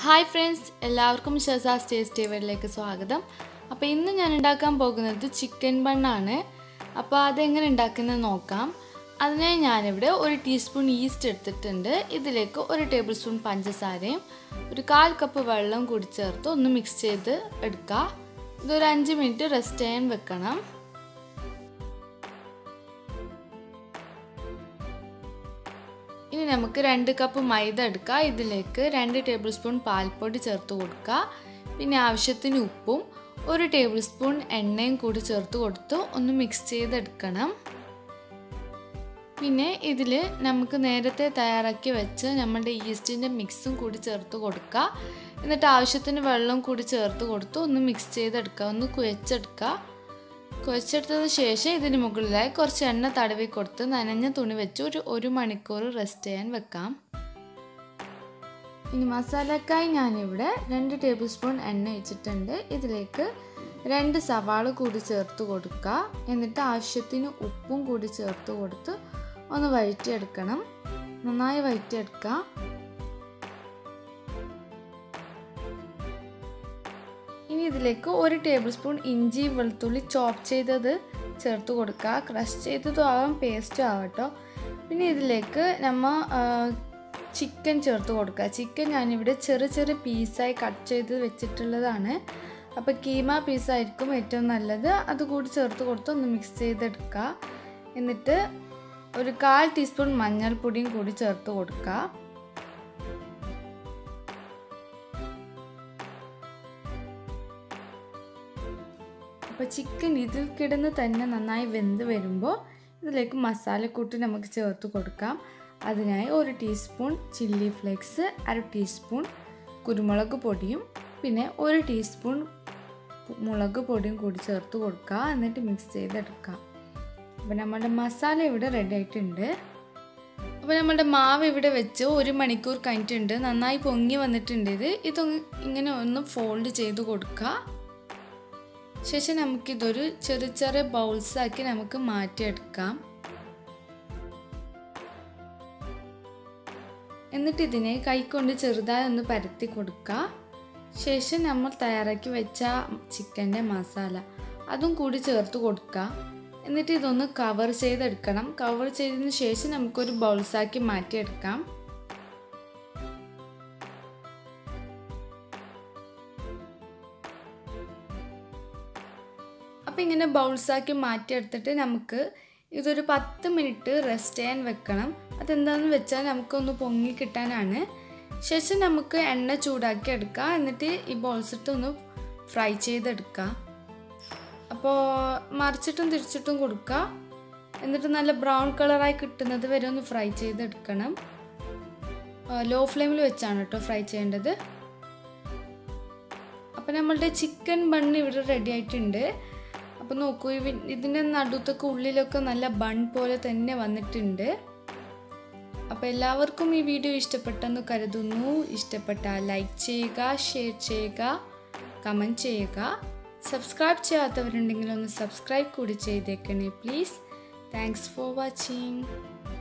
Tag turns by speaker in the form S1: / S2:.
S1: hi friends എല്ലാവർക്കും ഷസാസ് taste ടേബിളിലേക്ക് സ്വാഗതം അപ്പോൾ ഇന്ന് ഞാൻ ഉണ്ടാക്കാൻ പോകുന്നത് ചിക്കൻ ബണ്ണാണ് അപ്പോൾ അതെങ്ങനെ ഉണ്ടാക്കുന്നത് നോക്കാം അതിനായി ഞാനിവിടെ ഒരു ടീസ്പൂൺ ഈസ്റ്റ് എടുത്തിട്ടുണ്ട് ഇതിലേക്ക് ഒരു ടേബിൾ സ്പൂൺ പഞ്ചസാരയും ഒരു കാൽ കപ്പ് വെള്ളം കൂടി ചേർത്ത് ഒന്ന് മിക്സ് ചെയ്ത് എടുക്കുക ഇതൊരു അഞ്ച് മിനിറ്റ് റെസ്റ്റ് ചെയ്യാൻ വെക്കണം ഇനി നമുക്ക് രണ്ട് കപ്പ് മൈദ എടുക്കുക ഇതിലേക്ക് രണ്ട് ടേബിൾ സ്പൂൺ പാൽപ്പൊടി ചേർത്ത് കൊടുക്കുക പിന്നെ ആവശ്യത്തിന് ഉപ്പും ഒരു ടേബിൾ സ്പൂൺ എണ്ണയും കൂടി ചേർത്ത് കൊടുത്ത് ഒന്ന് മിക്സ് ചെയ്തെടുക്കണം പിന്നെ ഇതിൽ നമുക്ക് നേരത്തെ തയ്യാറാക്കി വെച്ച് നമ്മുടെ ഈസ്റ്റിൻ്റെ മിക്സും കൂടി ചേർത്ത് കൊടുക്കുക എന്നിട്ട് ആവശ്യത്തിന് വെള്ളം കൂടി ചേർത്ത് കൊടുത്ത് ഒന്ന് മിക്സ് ചെയ്തെടുക്കുക ഒന്ന് കുഴച്ചെടുക്കുക കുഴച്ചെടുത്തതിന് ശേഷം ഇതിന് മുകളിലായി കുറച്ച് എണ്ണ തടവി കൊടുത്ത് നനഞ്ഞ തുണി വെച്ച് ഒരു ഒരു മണിക്കൂർ റെസ്റ്റ് ചെയ്യാൻ വെക്കാം ഇനി മസാലക്കായി ഞാനിവിടെ രണ്ട് ടേബിൾ സ്പൂൺ എണ്ണ വെച്ചിട്ടുണ്ട് ഇതിലേക്ക് രണ്ട് സവാള കൂടി ചേർത്ത് കൊടുക്കുക എന്നിട്ട് ആവശ്യത്തിന് ഉപ്പും കൂടി ചേർത്ത് കൊടുത്ത് ഒന്ന് വഴറ്റിയെടുക്കണം നന്നായി വഴറ്റിയെടുക്കുക ഇനി ഇതിലേക്ക് ഒരു ടേബിൾ സ്പൂൺ ഇഞ്ചി വെളുത്തുള്ളി ചോപ്പ് ചെയ്തത് ചേർത്ത് കൊടുക്കുക ക്രഷ് ചെയ്തതും ആവാം പേസ്റ്റും ആവട്ടോ പിന്നെ ഇതിലേക്ക് നമ്മ ചിക്കൻ ചേർത്ത് കൊടുക്കുക ചിക്കൻ ഞാനിവിടെ ചെറിയ ചെറിയ പീസായി കട്ട് ചെയ്ത് വെച്ചിട്ടുള്ളതാണ് അപ്പോൾ കീമ പീസായിരിക്കും ഏറ്റവും നല്ലത് അതുകൂടി ചേർത്ത് കൊടുത്ത് ഒന്ന് മിക്സ് ചെയ്തെടുക്കുക എന്നിട്ട് ഒരു കാൽ ടീസ്പൂൺ മഞ്ഞൾപ്പൊടിയും കൂടി ചേർത്ത് കൊടുക്കുക അപ്പോൾ ചിക്കൻ ഇതിൽ കിടന്ന് തന്നെ നന്നായി വെന്ത് വരുമ്പോൾ ഇതിലേക്ക് മസാലക്കൂട്ട് നമുക്ക് ചേർത്ത് കൊടുക്കാം അതിനായി ഒരു ടീസ്പൂൺ ചില്ലി ഫ്ലേക്സ് അര ടീസ്പൂൺ കുരുമുളക് പൊടിയും പിന്നെ ഒരു ടീസ്പൂൺ മുളക് പൊടിയും കൂടി ചേർത്ത് കൊടുക്കുക എന്നിട്ട് മിക്സ് ചെയ്തെടുക്കാം അപ്പോൾ നമ്മുടെ മസാല ഇവിടെ റെഡി ആയിട്ടുണ്ട് അപ്പോൾ നമ്മുടെ മാവ് ഇവിടെ വെച്ച് ഒരു മണിക്കൂർ കഴിഞ്ഞിട്ടുണ്ട് നന്നായി പൊങ്ങി വന്നിട്ടുണ്ട് ഇത് ഇതൊന്ന് ഇങ്ങനെ ഒന്ന് ഫോൾഡ് ചെയ്ത് കൊടുക്കുക ശേഷം നമുക്കിതൊരു ചെറിയ ചെറിയ ബൗൾസാക്കി നമുക്ക് മാറ്റിയെടുക്കാം എന്നിട്ട് ഇതിനെ കൈകൊണ്ട് ചെറുതായി ഒന്ന് പരത്തി കൊടുക്കുക ശേഷം നമ്മൾ തയ്യാറാക്കി വെച്ച ചിക്കൻ്റെ മസാല അതും കൂടി ചേർത്ത് കൊടുക്കുക എന്നിട്ട് ഇതൊന്ന് കവർ ചെയ്തെടുക്കണം കവർ ചെയ്തതിന് ശേഷം നമുക്കൊരു ബൗൾസാക്കി മാറ്റിയെടുക്കാം അപ്പോൾ ഇങ്ങനെ ബൗൾസാക്കി മാറ്റിയെടുത്തിട്ട് നമുക്ക് ഇതൊരു പത്ത് മിനിറ്റ് റെസ്റ്റ് ചെയ്യാൻ വെക്കണം അതെന്താണെന്ന് വെച്ചാൽ നമുക്കൊന്ന് പൊങ്ങി കിട്ടാനാണ് ശേഷം നമുക്ക് എണ്ണ ചൂടാക്കി എടുക്കുക എന്നിട്ട് ഈ ബോൾസ് ഇട്ട് ഒന്ന് ഫ്രൈ ചെയ്തെടുക്കുക അപ്പോൾ മറിച്ചിട്ടും തിരിച്ചിട്ടും കൊടുക്കുക എന്നിട്ട് നല്ല ബ്രൗൺ കളറായി കിട്ടുന്നത് വരെ ഒന്ന് ഫ്രൈ ചെയ്തെടുക്കണം ലോ ഫ്ലെയിമിൽ വെച്ചാണ് കേട്ടോ ഫ്രൈ ചെയ്യേണ്ടത് അപ്പോൾ നമ്മളുടെ ചിക്കൻ ബണ്ണ് ഇവിടെ റെഡി ആയിട്ടുണ്ട് അപ്പോൾ നോക്കൂ ഇതിൻ്റെ നടുത്തൊക്കെ ഉള്ളിലൊക്കെ നല്ല ബൺ പോലെ തന്നെ വന്നിട്ടുണ്ട് അപ്പോൾ എല്ലാവർക്കും ഈ വീഡിയോ ഇഷ്ടപ്പെട്ടെന്ന് കരുതുന്നു ഇഷ്ടപ്പെട്ടാൽ ലൈക്ക് ചെയ്യുക ഷെയർ ചെയ്യുക കമൻറ്റ് ചെയ്യുക സബ്സ്ക്രൈബ് ചെയ്യാത്തവരുണ്ടെങ്കിൽ ഒന്ന് സബ്സ്ക്രൈബ് കൂടി ചെയ്തേക്കണേ പ്ലീസ് താങ്ക്സ് ഫോർ വാച്ചിങ്